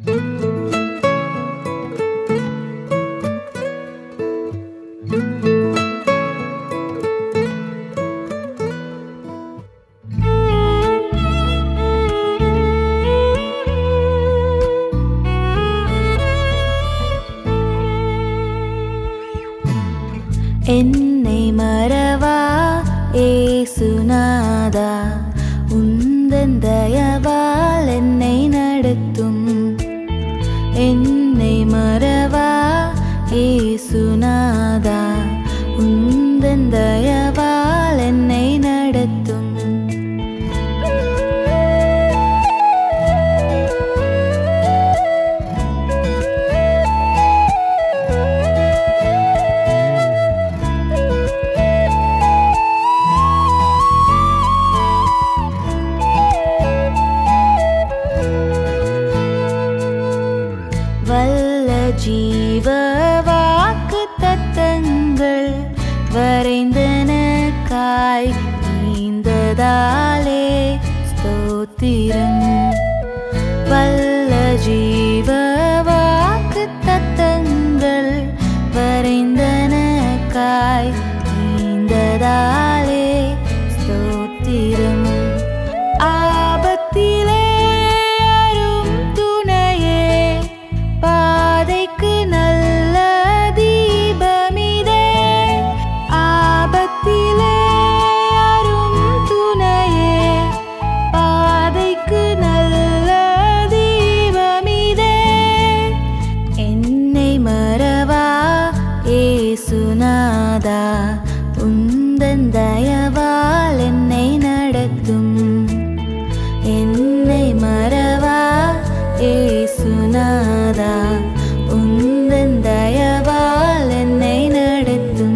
என்னை மறவா ஏசுநாதா உந்தன் தயவால் என்னை நடத்தும் என்னை மறவா ஏசுநாதா உந்தன் தயவால் என்னை நடத்தும் வல்ல ஜீவ வாக்கு தத்தங்கள் வரைந்தனக்காய் நீந்ததாலே ஸ்தோத்திரம் வல்ல ஜீவ வாக்கு தத்தங்கள் வரைந்தனக்காய் நீந்ததாலே ஸ்தோத்திரம் ஆபத்திலே அரும் துணையே பாதைக்கு நல்ல தீபமிதே ஆபத்திலே அரும் துணையே பாதைக்கு நல்ல தீபமிதே என்னை மறவா ஏசுநாதா உந்தன் தயவால் என்னை நடத்தும் என்னை மறவா ஏசுநாதா உந்தன் தயவால் என்னை நடத்தும்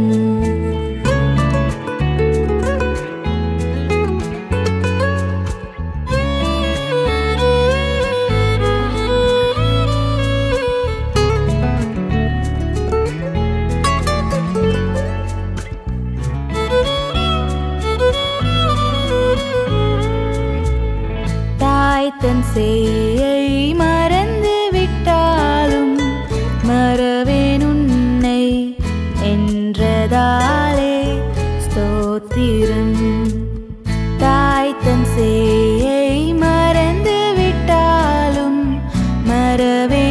தாய் தன் சேயை மறந்து விட்டாலும் மறவேன் உன்னை என்றதாலே ஸ்தோத்திரம் தாய் தன் சேயை மறந்து விட்டாலும் மறவே